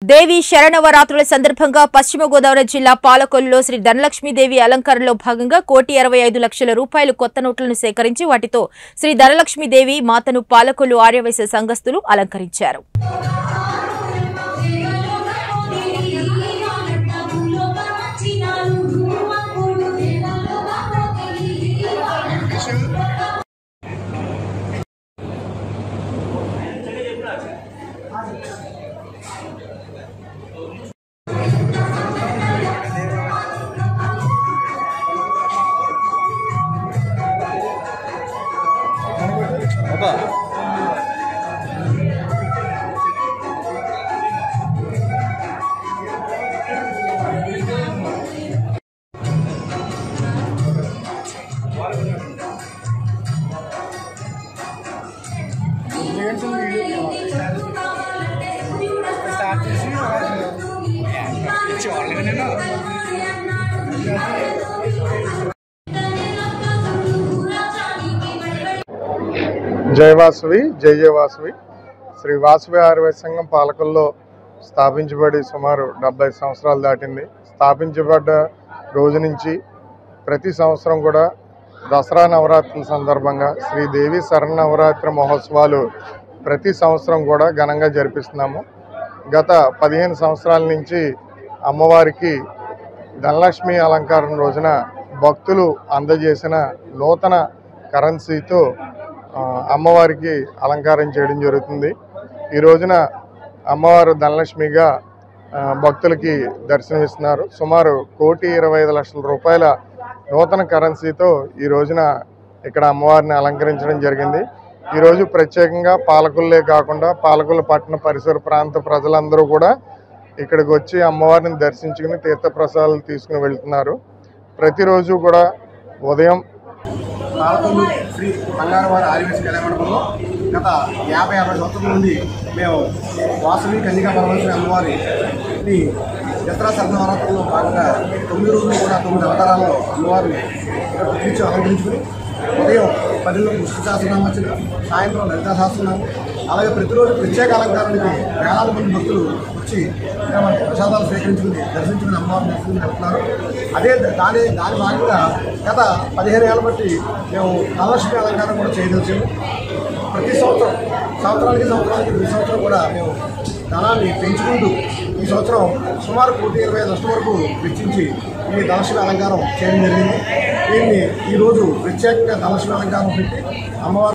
దేవి శరణవరాత్రుల సందర్భంగా పశ్చిమ గోదావరి జిల్లా పాలకొల్లులో శ్రీ ధనలక్ష్మీదేవి అలంకరణలో భాగంగా కోటి అరవై ఐదు లక్షల రూపాయలు కొత్త నోట్లను సేకరించి వాటితో శ్రీ ధనలక్ష్మీదేవి మాతను పాలకొల్లు ఆర్యవైశ్య సంఘస్థులు అలంకరించారు స్టార్ట్ చేసి చూడలేదు నేను జై వాసవి జై జయ వాసవి శ్రీ వాసవి ఆయుర్వేద సంఘం పాలకుల్లో స్థాపించబడి సుమారు డెబ్బై సంవత్సరాలు దాటింది స్థాపించబడ్డ రోజు నుంచి ప్రతి సంవత్సరం కూడా దసరా నవరాత్రుల సందర్భంగా శ్రీదేవి శరణవరాత్రి మహోత్సవాలు ప్రతి సంవత్సరం కూడా ఘనంగా జరిపిస్తున్నాము గత పదిహేను సంవత్సరాల నుంచి అమ్మవారికి ధనలక్ష్మి అలంకారం రోజున భక్తులు అందజేసిన నూతన కరెన్సీతో ఆ, అమ్మవారికి అలంకారం చేయడం జరుగుతుంది ఈ రోజున అమ్మవారు ధనలక్ష్మిగా ఆ, భక్తులకి దర్శనమిస్తున్నారు సుమారు కోటి ఇరవై ఐదు లక్షల రూపాయల నూతన కరెన్సీతో ఈ రోజున ఇక్కడ అమ్మవారిని అలంకరించడం జరిగింది ఈరోజు ప్రత్యేకంగా పాలకుల్లే కాకుండా పాలకుల పట్టణ పరిసర ప్రాంత ప్రజలందరూ కూడా ఇక్కడికి వచ్చి అమ్మవారిని దర్శించుకుని తీర్థప్రసాదాలు తీసుకుని వెళ్తున్నారు ప్రతిరోజు కూడా ఉదయం పాలకొల్లు శ్రీ బంగారవారి ఆదివాసీ కళ్యాణ మండపంలో గత యాభై అరవై సంవత్సరాల నుండి మేము వాసవి కన్యకా పరమేశ్వరి అమ్మవారి ఈ దసరా శరణవరాత్రుల్లో భాగంగా తొమ్మిది రోజులు కూడా తొమ్మిది అవతారాల్లో అమ్మవారిని తీర్చి అలంకరించుకుని ఉదయం పదిలోకి విష్ణు సహస్రనామర్చన సాయంత్రం లలితా సహస్రనామం అలాగే ప్రతిరోజు ప్రత్యేక అలంకారానికి వేలాది మంది భక్తులు వచ్చి ఇక్కడ మన ప్రసాదాలు స్వీకరించుకుని దర్శించుకుని అమ్మవారిని దర్శించుకుని వెళ్తున్నారు అదే దాని దాని భాగంగా గత పదిహేను ఏళ్ళ బట్టి మేము నవలక్ష్మి అలంకారం కూడా చేయదలిచాము ప్రతి సంవత్సరం సంవత్సరానికి సంవత్సరానికి ప్రతి సంవత్సరం కూడా మేము ధనాన్ని పెంచుకుంటూ ఈ సంవత్సరం సుమారు కోటి ఇరవై ఐదు లక్షల వరకు వెచ్చించి ఈ ధనలక్ష్మి అలంకారం చేయడం జరిగింది దీన్ని ఈరోజు ప్రత్యేకంగా ధనలక్ష్మి అలంకారం పెట్టి అమ్మవారు